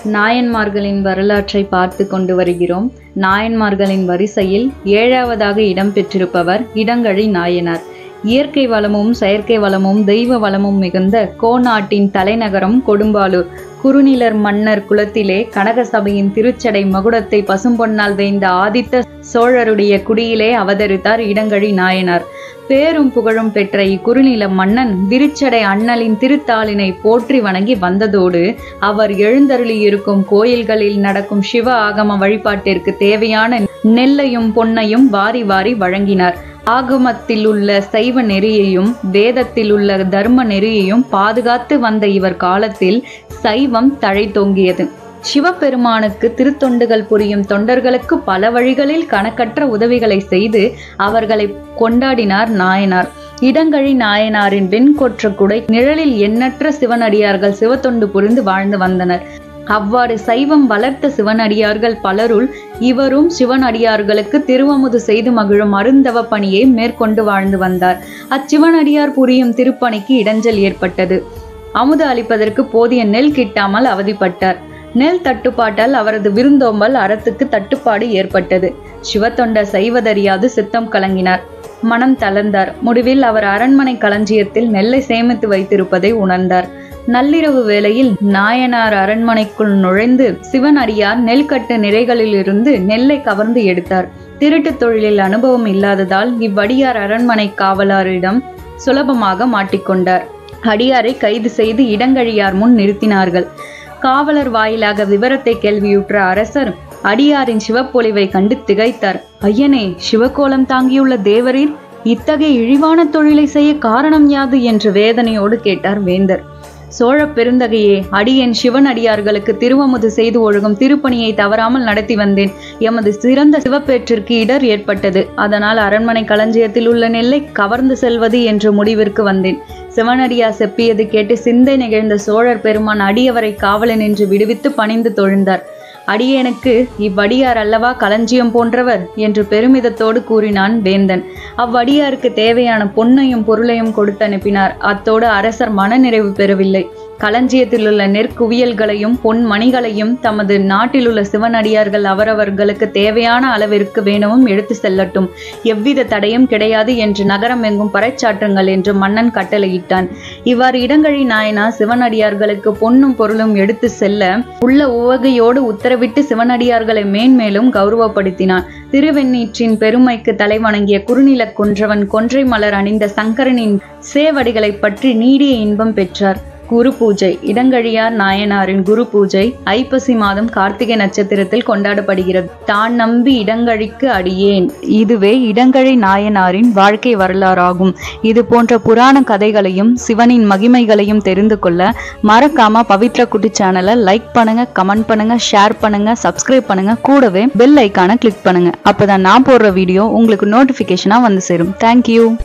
நாயன்மார்களின் வரலாற்றை பார்த்து கொண்டு வருகிறோம் நாயன்மார்களின் வரிசையில் ஏழாவதாக இடம்பெற்றிருப்பவர் இடங்கழி நாயனார் இயற்கை வளமும் செயற்கை வளமும் தெய்வ வளமும் மிகுந்த கோநாட்டின் தலைநகரம் கொடும்பாலூர் குறுநிலர் மன்னர் குலத்திலே கனகசபையின் திருச்சடை மகுடத்தை பசும்பொன்னால் வேய்ந்த ஆதித்த சோழருடைய குடியிலே அவதரித்தார் இடங்கழி நாயனார் பேரும் புகழும் பெற்ற இக்குறுநில மன்னன் விருச்சடை அண்ணலின் திருத்தாளினை போற்றி வணங்கி வந்ததோடு அவர் எழுந்தருளியிருக்கும் கோயில்களில் நடக்கும் சிவ ஆகம வழிபாட்டிற்கு தேவையான நெல்லையும் பொன்னையும் வாரி வாரி வழங்கினார் ஆகமத்தில் உள்ள சைவ நெறியையும் வேதத்தில் உள்ள தர்ம நெறியையும் பாதுகாத்து வந்த இவர் காலத்தில் சைவம் தழைத்தோங்கியது சிவபெருமானுக்கு திருத்தொண்டுகள் புரியும் தொண்டர்களுக்கு பல வழிகளில் கணக்கற்ற உதவிகளை செய்து அவர்களை கொண்டாடினார் நாயனார் இடங்கழி நாயனாரின் வெண்கொற்ற குடை நிழலில் எண்ணற்ற சிவனடியார்கள் சிவத்தொண்டு புரிந்து வாழ்ந்து வந்தனர் அவ்வாறு சைவம் வளர்த்த சிவனடியார்கள் பலருள் இவரும் சிவனடியார்களுக்கு திருவமுது செய்து மகிழும் அருந்தவ பணியை மேற்கொண்டு வாழ்ந்து வந்தார் அச்சிவனடியார் புரியும் திருப்பணிக்கு இடைஞ்சல் ஏற்பட்டது அமுது அளிப்பதற்கு போதிய நெல் கிட்டாமல் அவதிப்பட்டார் நெல் தட்டுப்பாட்டால் அவரது விருந்தோம்பல் அறத்துக்கு தட்டுப்பாடு ஏற்பட்டது சிவத்தொண்டர் செய்வதறியாது சித்தம் கலங்கினார் மனம் தளர்ந்தார் முடிவில் அவர் அரண்மனை களஞ்சியத்தில் நெல்லை சேமித்து வைத்திருப்பதை உணர்ந்தார் நள்ளிரவு வேளையில் நாயனார் அரண்மனைக்குள் நுழைந்து சிவன் அடியார் நெல்கட்டு நிறைகளிலிருந்து நெல்லை கவர்ந்து எடுத்தார் திருட்டு தொழிலில் அனுபவம் இல்லாததால் இவ்வடியார் அரண்மனை காவலரிடம் சுலபமாக மாட்டிக்கொண்டார் அடியாரை கைது செய்து இடங்கழியார் முன் நிறுத்தினார்கள் காவலர் வாயிலாக விவரத்தை கேள்வியுற்ற அரசர் அடியாரின் சிவப்பொலிவை கண்டு திகைத்தார் ஐயனே சிவக்கோலம் தாங்கியுள்ள தேவரீர் இத்தகைய இழிவான தொழிலை செய்ய காரணம் யாது என்று வேதனையோடு கேட்டார் வேந்தர் சோழ பெருந்தகையே அடியேன் சிவன் அடியார்களுக்கு திருவமுது செய்து ஒழுகும் திருப்பணியை தவறாமல் நடத்தி வந்தேன் எமது சிறந்த சிவப்பேற்றிற்கு இடர் ஏற்பட்டது அதனால் அரண்மனை களஞ்சியத்தில் உள்ள நெல்லை கவர்ந்து செல்வது என்ற முடிவிற்கு வந்தேன் சிவனடியா செப்பியது கேட்டு சிந்தை நிகழ்ந்த சோழர் பெருமான் அடியவரை காவலன் என்று விடுவித்து பணிந்து தொழுந்தார் அடியேனுக்கு இவ்வடியார் அல்லவா களஞ்சியம் போன்றவர் என்று பெருமிதத்தோடு கூறினான் வேந்தன் அவ்வடியாருக்கு தேவையான பொன்னையும் பொருளையும் கொடுத்து அனுப்பினார் அத்தோடு அரசர் மனநிறைவு பெறவில்லை களஞ்சியத்தில் உள்ள நெற்குவியல்களையும் பொன் மணிகளையும் தமது நாட்டில் உள்ள சிவனடியார்கள் அவரவர்களுக்கு தேவையான அளவிற்கு வேணவும் எடுத்து செல்லட்டும் எவ்வித தடையும் கிடையாது என்று நகரம் எங்கும் பறைச்சாற்றுங்கள் என்று மன்னன் கட்டளையிட்டான் இவ்வாறு இடங்கழி நாயனா சிவனடியார்களுக்கு பொன்னும் பொருளும் எடுத்து செல்ல உள்ள உவகையோடு உத்தரவிட்டு சிவனடியார்களை மேன்மேலும் கௌரவப்படுத்தினான் திருவெண்ணீற்றின் பெருமைக்கு தலைவணங்கிய குறுநில கொன்றவன் கொன்றை மலர் அணிந்த சங்கரனின் சேவடிகளை பற்றி நீடிய இன்பம் பெற்றார் குரு பூஜை இடங்கழியார் நாயனாரின் குரு பூஜை ஐப்பசி மாதம் கார்த்திகை நட்சத்திரத்தில் கொண்டாடப்படுகிறது தான் நம்பி இடங்கழிக்கு அடியேன் இதுவே இடங்கழி நாயனாரின் வாழ்க்கை வரலாறாகும் இது போன்ற புராண கதைகளையும் சிவனின் மகிமைகளையும் தெரிந்து கொள்ள மறக்காம பவித்ரா குட்டி சேனலை லைக் பண்ணுங்க கமெண்ட் பண்ணுங்க ஷேர் பண்ணுங்க சப்ஸ்கிரைப் பண்ணுங்க கூடவே பெல் ஐக்கானை கிளிக் பண்ணுங்க அப்பதான் நான் போடுற வீடியோ உங்களுக்கு நோட்டிபிகேஷனா வந்து சேரும் தேங்க்யூ